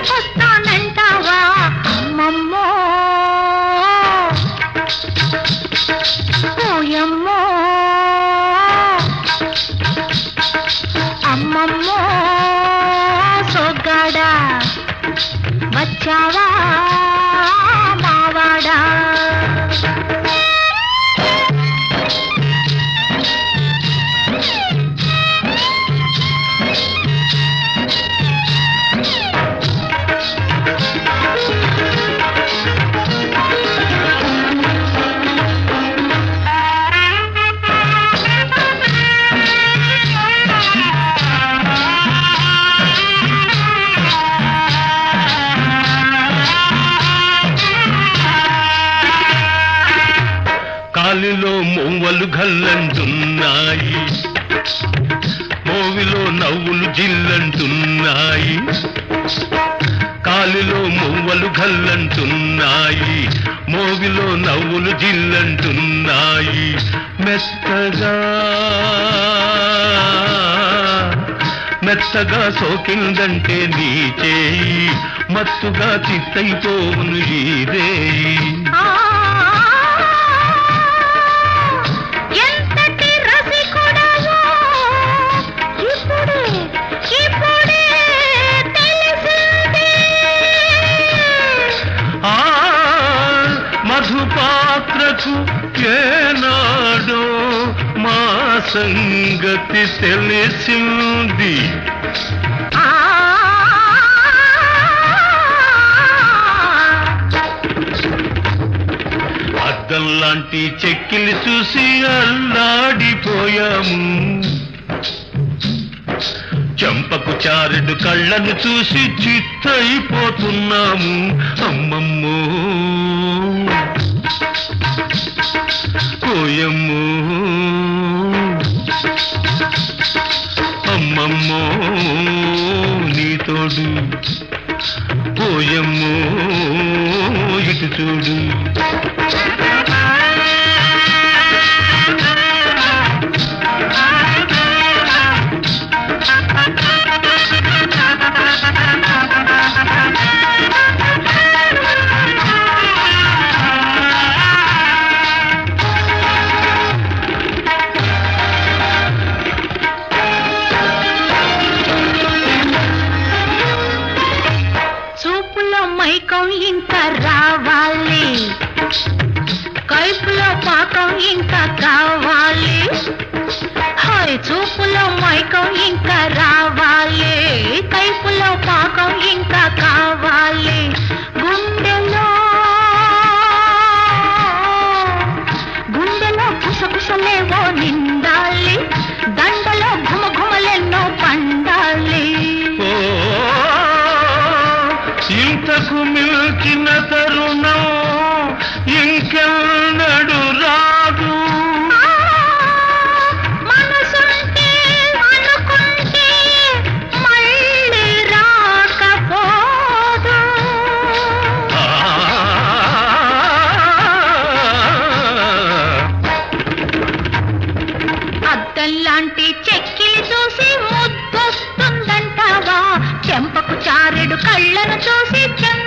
వస్తానంటావా అమ్మమ్మో ఓయమ్మో అమ్మమ్మో సొగ్గాడా వచ్చావా మావాడా కాలిలో మొవ్వలు గల్లంటున్నాయి మోవిలో నవ్వులు జిల్లంటున్నాయి కాలిలో మువ్వలు గల్లంటున్నాయి మోవిలో నవ్వులు జిల్లంటున్నాయి మెత్తగా మెత్తగా సోకిందంటే నీ చేయి మత్తుగా చిత్తైపోను ఈ రేయి ఆ, ఎంతటి రసికుడవో ఇప్పుడే ఇప్పుడే తెలిసింది ఆ మధుపాత్రకు ఏనాడో మా సంగతి తెలిసింది ఆ అద్దం లాంటి చెక్కిలి చూసి అల్లాడిపోయాము చెంపకు చారెడు కళ్ళను చూసి చిత్తైపోతున్నాము అమ్మమ్మో కోయమ్మో అమ్మమ్మో నీ తోడు పోయమ్మో ఇటు చూడు చూపులో మైకం ఇంకా రావాలి కైపులో పాకం ఇంకా కావాలి హాయ్ చూపులో మైకం ఇంకా రావాలి కైపులో పాకం ఇంకా కావాలి గుండెలో గుండెలో కుసకుసలేవో నిండాలి దండలో ఘుమఘుమలెన్నో పండాలి ఓ ఇంతకు మిల్చిన తరుణం ఇంకెన్నడు రాదు మనసుంటే అనుకుంటే మళ్ళీ రాకపోదు ఆ అద్దల్లాంటి చెక్కిలి చూసి ముద్దొస్తుందంటావా చెంపకు చారెడు కళ్ళను చూసి చెంప